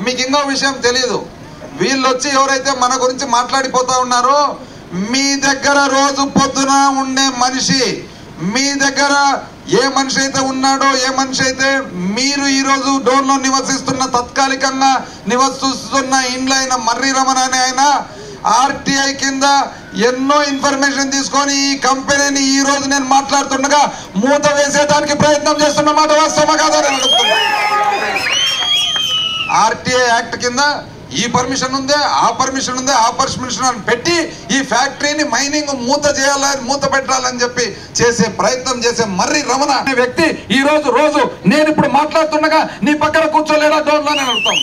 మీకు ఇంకో విషయం తెలియదు వీళ్ళు వచ్చి ఎవరైతే మన గురించి మాట్లాడిపోతా ఉన్నారో మీ దగ్గర రోజు పొద్దున ఉండే మనిషి మీ దగ్గర ఏ మనిషి అయితే ఉన్నాడో ఏ మనిషి అయితే మీరు ఈ రోజు డోర్లో నివసిస్తున్న తాత్కాలికంగా నివసిస్తున్న ఇండ్లు అయిన మర్రి రమణ అనే ఆయన ఆర్టీఐ కింద ఎన్నో ఇన్ఫర్మేషన్ తీసుకొని ఈ కంపెనీని ఈ రోజు నేను మాట్లాడుతుండగా మూత వేసేదానికి ప్రయత్నం చేస్తున్న మాట వాస్తవమా కాదని అడుగుతున్నా ఆర్టీఐ యాక్ట్ కింద ఈ పర్మిషన్ ఉందే ఆ పర్మిషన్ ఉందే ఆ పర్మిషన్ అని పెట్టి ఈ ఫ్యాక్టరీని మైనింగ్ మూత చేయాలని మూత పెట్టాలని చెప్పి చేసే ప్రయత్నం చేసే మర్రి రమణ అనే వ్యక్తి ఈ రోజు రోజు నేను ఇప్పుడు మాట్లాడుతుండగా నీ పక్కన కూర్చోలేడా డోర్లో నేను అడుగుతాం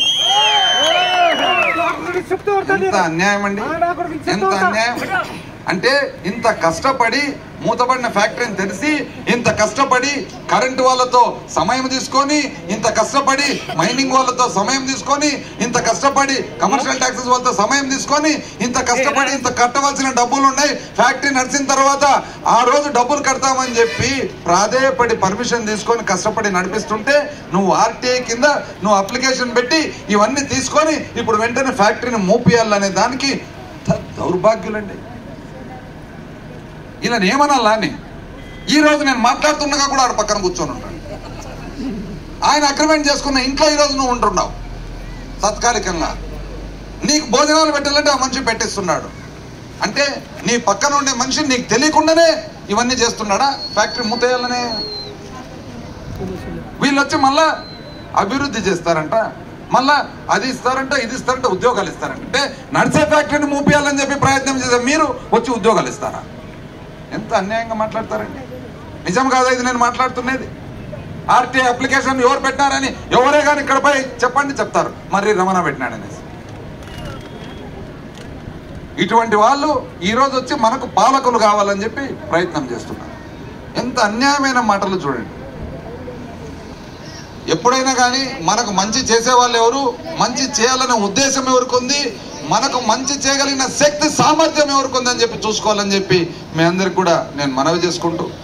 ఎంత అన్యాయం అండి ఎంత అన్యాయం అంటే ఇంత కష్టపడి మూతపడిన ఫ్యాక్టరీని తెరిచి ఇంత కష్టపడి కరెంటు వాళ్ళతో సమయం తీసుకొని ఇంత కష్టపడి మైనింగ్ వాళ్ళతో సమయం తీసుకొని ఇంత కష్టపడి కమర్షియల్ ట్యాక్సెస్ వాళ్ళతో సమయం తీసుకొని ఇంత కష్టపడి ఇంత కట్టవలసిన డబ్బులు ఉన్నాయి ఫ్యాక్టరీ నడిచిన తర్వాత ఆ రోజు డబ్బులు కడతామని చెప్పి ప్రాధేయపడి పర్మిషన్ తీసుకొని కష్టపడి నడిపిస్తుంటే నువ్వు ఆర్టీఐ కింద నువ్వు అప్లికేషన్ పెట్టి ఇవన్నీ తీసుకొని ఇప్పుడు వెంటనే ఫ్యాక్టరీని మూపియాలనే దానికి ద- దౌర్భాగ్యులండి ఇలా ఏమనాలా అని ఈ రోజు నేను మాట్లాడుతుండగా కూడా ఆడ పక్కన కూర్చొని ఉంటాను ఆయన అగ్రిమెంట్ చేసుకున్న ఇంట్లో ఈ రోజు నువ్వు ఉంటున్నావు తాత్కాలికంగా నీకు భోజనాలు పెట్టాలంటే ఆ మనిషి పెట్టిస్తున్నాడు అంటే నీ పక్కన ఉండే మనిషి నీకు తెలియకుండానే ఇవన్నీ చేస్తున్నాడా ఫ్యాక్టరీ మూతేయాలనే వీళ్ళు వచ్చి మళ్ళా అభివృద్ధి చేస్తారంట మళ్ళా అది ఇస్తారంట ఇది ఇస్తారంట ఉద్యోగాలు ఇస్తారంట అంటే నడిచే ఫ్యాక్టరీని మూపేయాలని చెప్పి ప్రయత్నం చేసే మీరు వచ్చి ఉద్యోగాలు ఇస్తారా ఎంత అన్యాయంగా మాట్లాడతారండి నిజం కాదా ఇది నేను మాట్లాడుతున్నది ఆర్టీఐ అప్లికేషన్ ఎవరు పెట్టినారని ఎవరే కానీ ఇక్కడపై చెప్పండి చెప్తారు మరి రమణ పెట్టినాడనేసి ఇటువంటి వాళ్ళు ఈ రోజు వచ్చి మనకు పాలకులు కావాలని చెప్పి ప్రయత్నం చేస్తున్నారు ఎంత అన్యాయమైన మాటలు చూడండి ఎప్పుడైనా కానీ మనకు మంచి చేసే వాళ్ళు ఎవరు మంచి చేయాలనే ఉద్దేశం ఎవరికి ఉంది మనకు మంచి చేయగలిగిన శక్తి సామర్థ్యం ఎవరికి ఉందని చెప్పి చూసుకోవాలని చెప్పి మీ అందరికి కూడా నేను మనవి చేసుకుంటూ